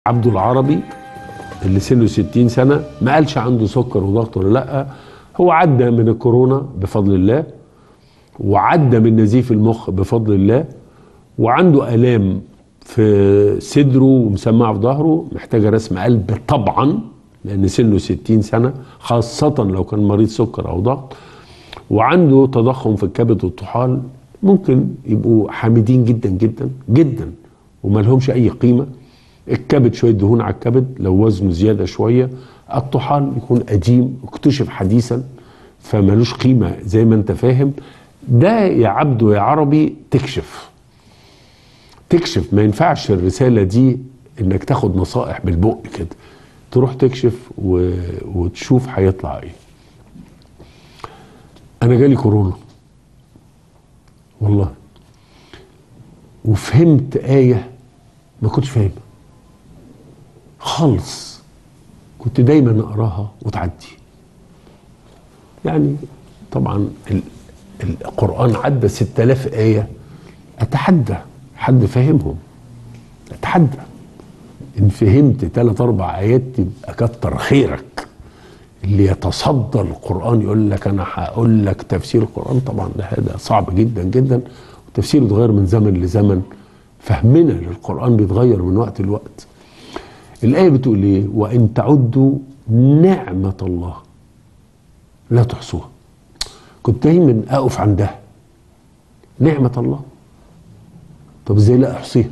عبده العربي اللي سنه 60 سنة ما قالش عنده سكر وضغط ولا لا هو عدى من الكورونا بفضل الله وعدى من نزيف المخ بفضل الله وعنده آلام في صدره ومسمعة في ظهره محتاجة رسم قلب طبعا لأن سنه 60 سنة خاصة لو كان مريض سكر أو ضغط وعنده تضخم في الكبد والطحال ممكن يبقوا حامدين جدا جدا جدا وما لهمش أي قيمة الكبد شويه دهون على الكبد لو وزنه زياده شويه الطحال يكون قديم اكتشف حديثا فمالوش قيمه زي ما انت فاهم ده يا عبده يا عربي تكشف تكشف ما ينفعش الرساله دي انك تاخد نصائح بالبق كده تروح تكشف و... وتشوف هيطلع ايه انا جالي كورونا والله وفهمت ايه ما كنتش فاهمها خالص كنت دايما اقراها وتعدي يعني طبعا ال- القران عدى 6000 ايه اتحدى حد فاهمهم اتحدى ان فهمت ثلاث اربع ايات تبقى كتر خيرك اللي يتصدى القران يقول لك انا هقول لك تفسير القران طبعا ده هذا صعب جدا جدا والتفسير بيتغير من زمن لزمن فهمنا للقران بيتغير من وقت لوقت الآية بتقول إيه؟ وإن تعدوا نعمة الله لا تحصوها. كنت دايما أقف عندها. نعمة الله. طب إزاي لا أحصيها؟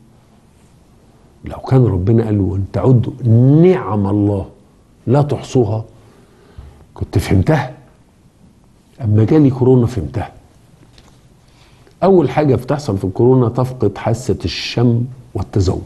لو كان ربنا قال وإن تعدوا نعم الله لا تحصوها كنت فهمتها. أما جالي كورونا فهمتها. أول حاجة بتحصل في الكورونا تفقد حاسة الشم والتذوق.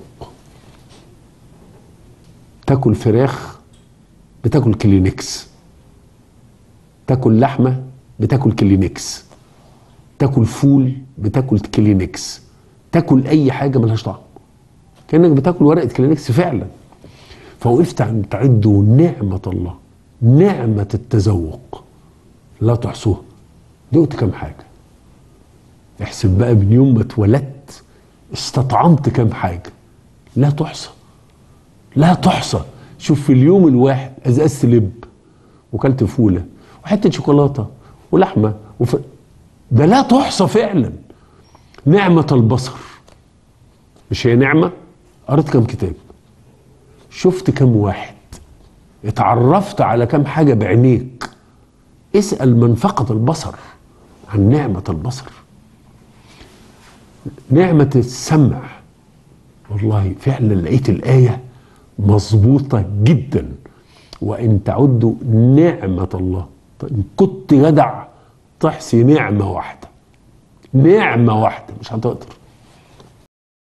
تاكل فراخ بتاكل كلينكس تاكل لحمه بتاكل كلينكس تاكل فول بتاكل كلينكس تاكل اي حاجه ملهاش طعم كانك بتاكل ورقه كلينكس فعلا فوقفت عند تعدوا نعمه الله نعمه التذوق لا تحصوها دقت كام حاجه احسب بقى من يوم ما اتولدت استطعمت كام حاجه لا تحصى لا تحصى شوف في اليوم الواحد ازازه لب وكلت فوله وحته شوكولاته ولحمه وف... ده لا تحصى فعلا نعمه البصر مش هي نعمه قريت كم كتاب شفت كم واحد اتعرفت على كم حاجه بعينيك اسال من فقد البصر عن نعمه البصر نعمه السمع والله فعلا لقيت الايه مظبوطة جدا وإن تعدوا نعمة الله طيب إن كنت جدع تحصي نعمة واحدة نعمة واحدة مش هتقدر